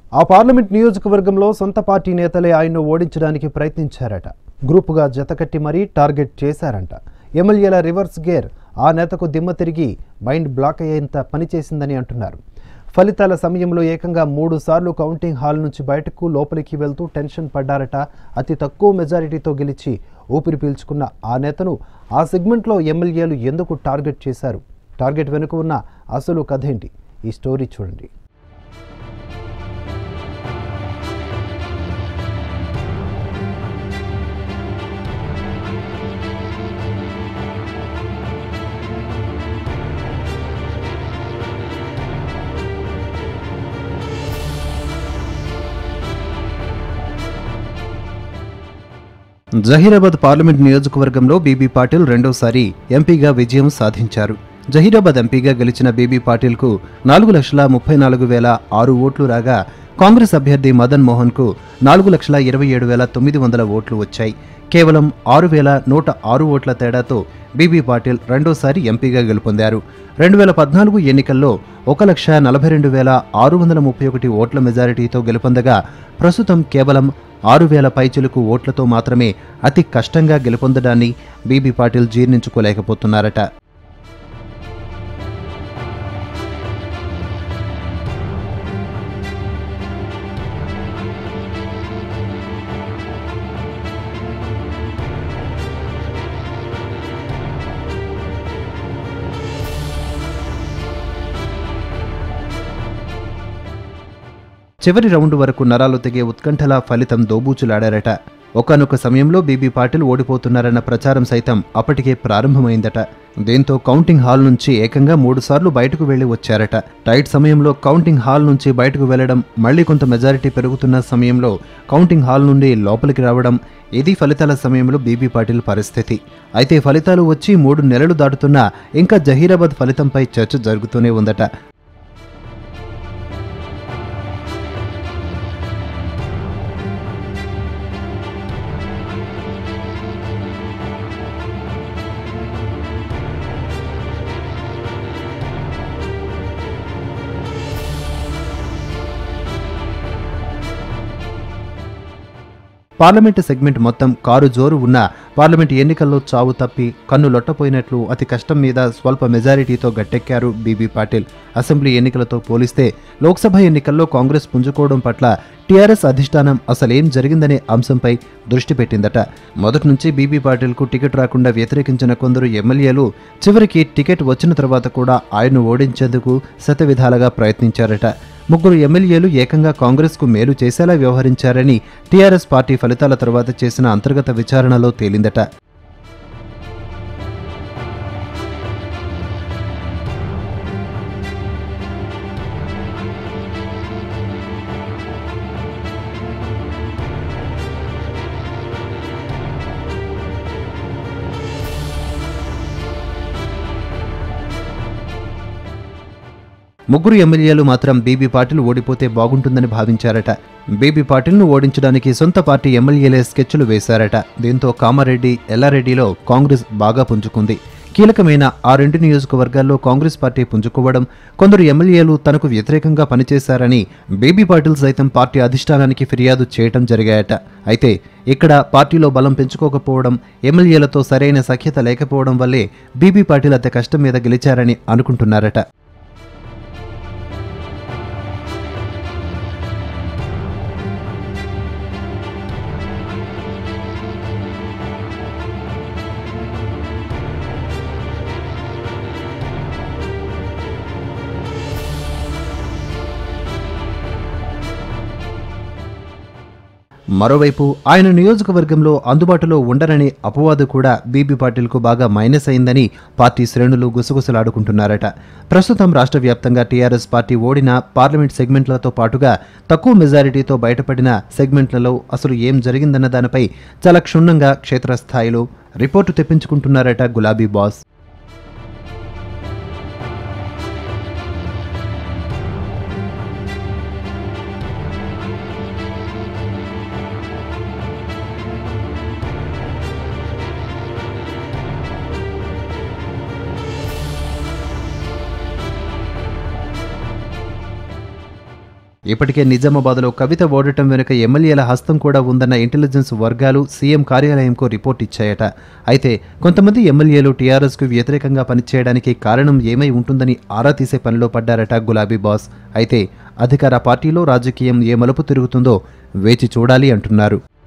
ఆ పార్లమెంట్ నియోజకవర్గంలో సొంత పార్టీ నేతలే ఆయన్ను ఓడించడానికి ప్రయత్నించారట గ్రూపుగా జతకట్టి మరీ టార్గెట్ చేశారంట ఎమ్మెల్యేల రివర్స్ గేర్ ఆ నేతకు దిమ్మ తిరిగి మైండ్ బ్లాక్ అయ్యేంత పనిచేసిందని అంటున్నారు ఫలితాల సమయంలో ఏకంగా మూడు సార్లు కౌంటింగ్ హాల్ నుంచి బయటకు లోపలికి వెళ్తూ టెన్షన్ పడ్డారట అతి తక్కువ మెజారిటీతో గెలిచి ఊపిరి పీల్చుకున్న ఆ నేతను ఆ సెగ్మెంట్లో ఎమ్మెల్యేలు ఎందుకు టార్గెట్ చేశారు టార్గెట్ వెనుక ఉన్న అసలు కథ ఏంటి ఈ స్టోరీ చూడండి జహీరాబాద్ పార్లమెంట్ నియోజకవర్గంలో బీబీ పాటిల్ రెండోసారి ఎంపీగా విజయం సాధించారు జహీరాబాద్ ఎంపీగా గెలిచిన బీబీ పాటిల్కు నాలుగు లక్షల ముప్పై నాలుగు వేల ఆరు ఓట్లు రాగా కాంగ్రెస్ అభ్యర్థి మదన్ మోహన్కు నాలుగు లక్షల ఇరవై ఏడు వేల తొమ్మిది వందల ఓట్లు వచ్చాయి కేవలం ఆరు వేల నూట ఆరు ఓట్ల తేడాతో బీబీ పాటిల్ రెండోసారి ఎంపీగా గెలుపొందారు రెండు వేల పద్నాలుగు ఎన్నికల్లో ఒక లక్ష నలభై రెండు వేల ఆరు వందల ముప్పై ఒకటి ఓట్ల మెజారిటీతో గెలుపొందగా ప్రస్తుతం కేవలం ఆరు వేల పైచులకు ఓట్లతో మాత్రమే అతి కష్టంగా గెలుపొందడాన్ని బీబీ పాటిల్ జీర్ణించుకోలేకపోతున్నారట చివరి రౌండ్ వరకు నరాలు తెగే ఉత్కంఠలా ఫలితం దోబూచులాడారట ఒకనొక సమయంలో బీబీ పాటిల్ ఓడిపోతున్నారన్న ప్రచారం సైతం అప్పటికే ప్రారంభమైందట దీంతో కౌంటింగ్ హాల్ నుంచి ఏకంగా మూడుసార్లు బయటకు వెళ్లి వచ్చారట టైట్ సమయంలో కౌంటింగ్ హాల్ నుంచి బయటకు వెళ్లడం మళ్లీ కొంత మెజారిటీ పెరుగుతున్న సమయంలో కౌంటింగ్ హాల్ నుండి లోపలికి రావడం ఇది ఫలితాల సమయంలో బీబీ పాటిల్ పరిస్థితి అయితే ఫలితాలు వచ్చి మూడు నెలలు దాటుతున్నా ఇంకా జహీరాబాద్ ఫలితంపై చర్చ జరుగుతూనే ఉందట పార్లమెంటు సెగ్మెంట్ మొత్తం కారు జోరు ఉన్న పార్లమెంట్ ఎన్నికల్లో చావు తప్పి కన్ను లొట్టపోయినట్లు అతి కష్టం మీద స్వల్ప మెజారిటీతో గట్టెక్కారు బీబీ పాటిల్ అసెంబ్లీ ఎన్నికలతో పోలిస్తే లోక్సభ ఎన్నికల్లో కాంగ్రెస్ పుంజుకోవడం పట్ల టీఆర్ఎస్ అధిష్టానం అసలేం జరిగిందనే అంశంపై దృష్టి పెట్టిందట మొదటి నుంచి బీబీ పాటిల్కు టికెట్ రాకుండా వ్యతిరేకించిన కొందరు ఎమ్మెల్యేలు చివరికి టికెట్ వచ్చిన తర్వాత కూడా ఆయన్ను ఓడించేందుకు శతవిధాలుగా ప్రయత్నించారట ముగ్గురు ఎమ్మెల్యేలు ఏకంగా కాంగ్రెస్కు మేలు చేసేలా వ్యవహరించారని టీఆర్ఎస్ పార్టీ ఫలితాల తర్వాత చేసిన అంతర్గత విచారణలో తేలిందట ముగ్గురు ఎమ్మెల్యేలు మాత్రం బీబీ పాటిల్ ఓడిపోతే బాగుంటుందని భావించారట బీబీ పాటిల్ను ఓడించడానికి సొంత పార్టీ ఎమ్మెల్యేలే స్కెచ్లు వేశారట దీంతో కామారెడ్డి ఎల్లారెడ్డిలో కాంగ్రెస్ బాగా పుంజుకుంది కీలకమైన ఆ రెండు నియోజకవర్గాల్లో కాంగ్రెస్ పార్టీ పుంజుకోవడం కొందరు ఎమ్మెల్యేలు తనకు వ్యతిరేకంగా పనిచేశారని బేబీ పాటిల్ సైతం పార్టీ అధిష్టానానికి ఫిర్యాదు చేయటం జరిగాయట అయితే ఇక్కడ పార్టీలో బలం పెంచుకోకపోవడం ఎమ్మెల్యేలతో సరైన సఖ్యత లేకపోవడం వల్లే బీబీ పాటిల్ అతి కష్టం మీద గెలిచారని అనుకుంటున్నారట మరోవైపు ఆయన నియోజకవర్గంలో అందుబాటులో ఉండరనే అపవాదు కూడా బీబీ పాటిల్కు బాగా మైనస్ అయిందని పార్టీ శ్రేణులు గుసగుసలాడుకుంటున్నారట ప్రస్తుతం రాష్ట్ర వ్యాప్తంగా టీఆర్ఎస్ పార్టీ ఓడిన పార్లమెంట్ సెగ్మెంట్లతో పాటుగా తక్కువ మెజారిటీతో బయటపడిన సెగ్మెంట్లలో అసలు ఏం జరిగిందన్న దానిపై చాలా క్షుణ్ణంగా క్షేత్రస్థాయిలో రిపోర్టు తెప్పించుకుంటున్నారట గులాబీ బాస్ ఇప్పటికే నిజామాబాద్లో కవిత ఓడటం వెనుక ఎమ్మెల్యేల హస్తం కూడా ఉందన్న ఇంటెలిజెన్స్ వర్గాలు సీఎం కార్యాలయంకు రిపోర్ట్ ఇచ్చాయట అయితే కొంతమంది ఎమ్మెల్యేలు టీఆర్ఎస్కు వ్యతిరేకంగా పనిచేయడానికి కారణం ఏమై ఉంటుందని ఆరా తీసే పనిలో పడ్డారట గులాబీ బాస్ అయితే అధికార పార్టీలో రాజకీయం ఏ మలుపు తిరుగుతుందో వేచి చూడాలి అంటున్నారు